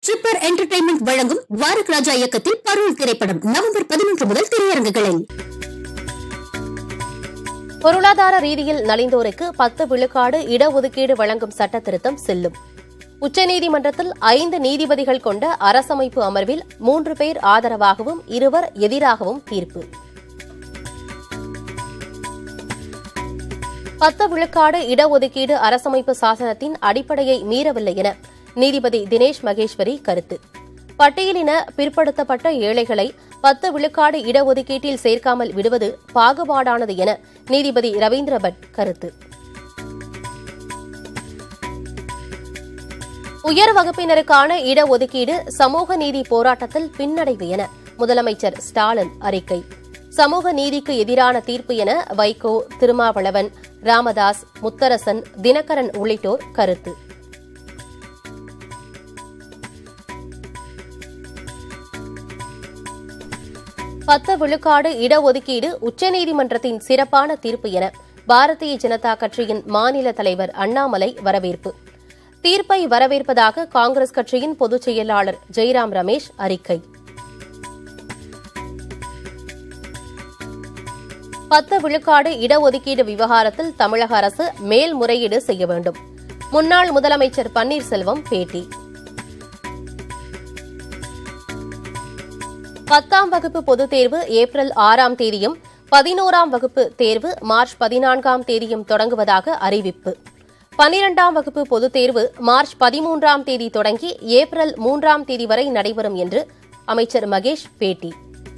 super entertainment வழங்கும் வாரக் ராஜா இயக்கத்தில் பருள் திரைப்படம் நவம்பர் பதினொன்று முதல் திரையரங்குகளில் பொருளாதார ரீதியில் நலிந்தோருக்கு பத்து விழுக்காடு இடஒதுக்கீடு வழங்கும் சட்ட திருத்தம் செல்லும் உச்சநீதிமன்றத்தில் ஐந்து நீதிபதிகள் கொண்ட அரசமைப்பு அமர்வில் மூன்று பேர் ஆதரவாகவும் இருவர் எதிராகவும் தீர்ப்பு பத்து விழுக்காடு இடஒதுக்கீடு அரசமைப்பு சாசனத்தின் அடிப்படையை மீறவில்லை என நீதிபதி தினேஷ் மகேஸ்வரி கருத்து பட்டியலின பிற்படுத்தப்பட்ட ஏழைகளை பத்து விழுக்காடு இடஒதுக்கீட்டில் சேர்க்காமல் விடுவது பாகுபாடானது என நீதிபதி ரவீந்திர பட் கருத்து உயர் வகுப்பினருக்கான இடஒதுக்கீடு சமூக நீதி போராட்டத்தில் பின்னடைவு என முதலமைச்சர் ஸ்டாலின் அறிக்கை சமூக நீதிக்கு எதிரான தீர்ப்பு என வைகோ திருமாவளவன் ராமதாஸ் முத்தரசன் தினகரன் உள்ளிட்டோர் கருத்து பத்து விழுக்காடு இடஒதுக்கீடு உச்சநீதிமன்றத்தின் சிறப்பான தீர்ப்பு என பாரதிய ஜனதா கட்சியின் மாநில தலைவர் அண்ணாமலை வரவேற்பு தீர்ப்பை வரவேற்பதாக காங்கிரஸ் கட்சியின் பொதுச் செயலாளர் ஜெய்ராம் ரமேஷ் அறிக்கை பத்து விழுக்காடு இடஒதுக்கீடு விவகாரத்தில் தமிழக அரசு மேல்முறையீடு செய்ய வேண்டும் முன்னாள் முதலமைச்சர் பன்னீர்செல்வம் பேட்டி பத்தாம் வகுப்பு பொதுத் தேர்வு ஏப்ரல் ஆறாம் தேதியும் பதினோராம் வகுப்பு தேர்வு மார்ச் பதினான்காம் தேதியும் தொடங்குவதாக அறிவிப்பு பனிரெண்டாம் வகுப்பு பொதுத் தேர்வு மார்ச் பதிமூன்றாம் தேதி தொடங்கி ஏப்ரல் மூன்றாம் தேதி வரை நடைபெறும் என்று அமைச்சர் மகேஷ் பேட்டி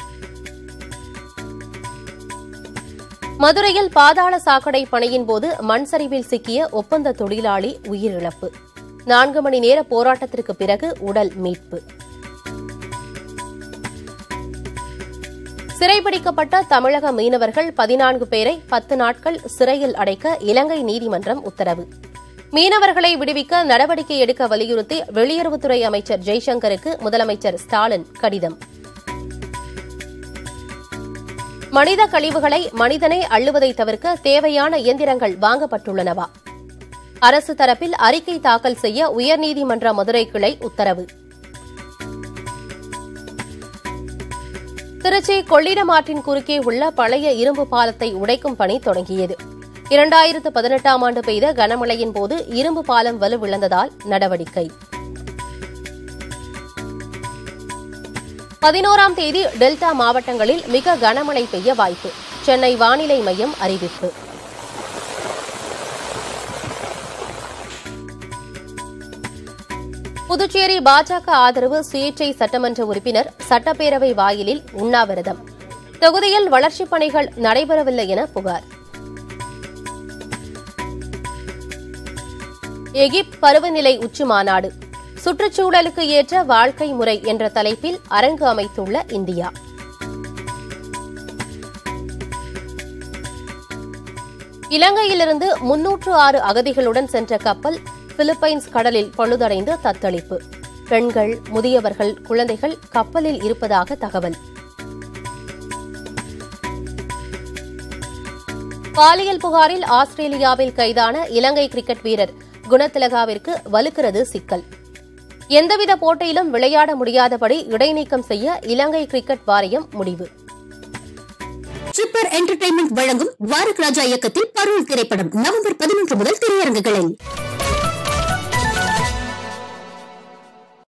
மதுரையில் பாதாள சாக்கடை பணியின் போது மண் சரிவில் சிக்கிய ஒப்பந்த தொழிலாளி உயிரிழப்பு நான்கு மணி நேர போராட்டத்திற்கு பிறகு உடல் மீட்பு சிறைபிடிக்கப்பட்ட தமிழக மீனவர்கள் பதினான்கு பேரை பத்து நாட்கள் சிறையில் அடைக்க இலங்கை நீதிமன்றம் உத்தரவு மீனவர்களை விடுவிக்க நடவடிக்கை எடுக்க வலியுறுத்தி வெளியுறவுத்துறை அமைச்சர் ஜெய்சங்கருக்கு முதலமைச்சர் ஸ்டாலின் கடிதம் மனித கழிவுகளை மனிதனே அள்ளுவதை தவிர்க்க தேவையான இயந்திரங்கள் வாங்கப்பட்டுள்ளனவா அரசு தரப்பில் அறிக்கை தாக்கல் செய்ய உயர்நீதிமன்ற மதுரை கிளை உத்தரவு திருச்சி கொள்ளிடம் ஆற்றின் குறுக்கே உள்ள பழைய இரும்பு பாலத்தை உடைக்கும் பணி தொடங்கியது இரண்டாயிரத்து பதினெட்டாம் ஆண்டு பெய்த கனமழையின் போது இரும்பு பாலம் வலுவிழந்ததால் நடவடிக்கை பதினோராம் தேதி டெல்டா மாவட்டங்களில் மிக கனமழை பெய்ய வாய்ப்பு சென்னை வானிலை மையம் அறிவிப்பு புதுச்சேரி பாஜக ஆதரவு சுயேட்சை சட்டமன்ற உறுப்பினர் சட்டப்பேரவை வாயிலில் உண்ணாவிரதம் தொகுதியில் வளர்ச்சிப் பணிகள் நடைபெறவில்லை என புகார் எகிப்த் பருவநிலை உச்சி மாநாடு சுற்றுச்சூழலுக்கு ஏற்ற வாழ்க்கை முறை என்ற தலைப்பில் அரங்கு அமைத்துள்ள இந்தியா இலங்கையிலிருந்து முன்னூற்று ஆறு அகதிகளுடன் சென்ற கப்பல் பிலிப்பைன்ஸ் கடலில் பழுதடைந்து தத்தளிப்பு பெண்கள் முதியவர்கள் குழந்தைகள் கப்பலில் இருப்பதாக தகவல் பாலியல் புகாரில் ஆஸ்திரேலியாவில் கைதான இலங்கை கிரிக்கெட் வீரர் குணத்திலகாவிற்கு வலுக்கிறது சிக்கல் எந்தவித போட்டியிலும் விளையாட முடியாதபடி இடைநீக்கம் செய்ய இலங்கை கிரிக்கெட் வாரியம் முடிவு சூப்பர் என்டர்டைன்மெண்ட் வழங்கும் வாரக் ராஜா இயக்கத்தில் பருள் திரைப்படம் நவம்பர் பதினொன்று முதல் திரையரங்குகளில்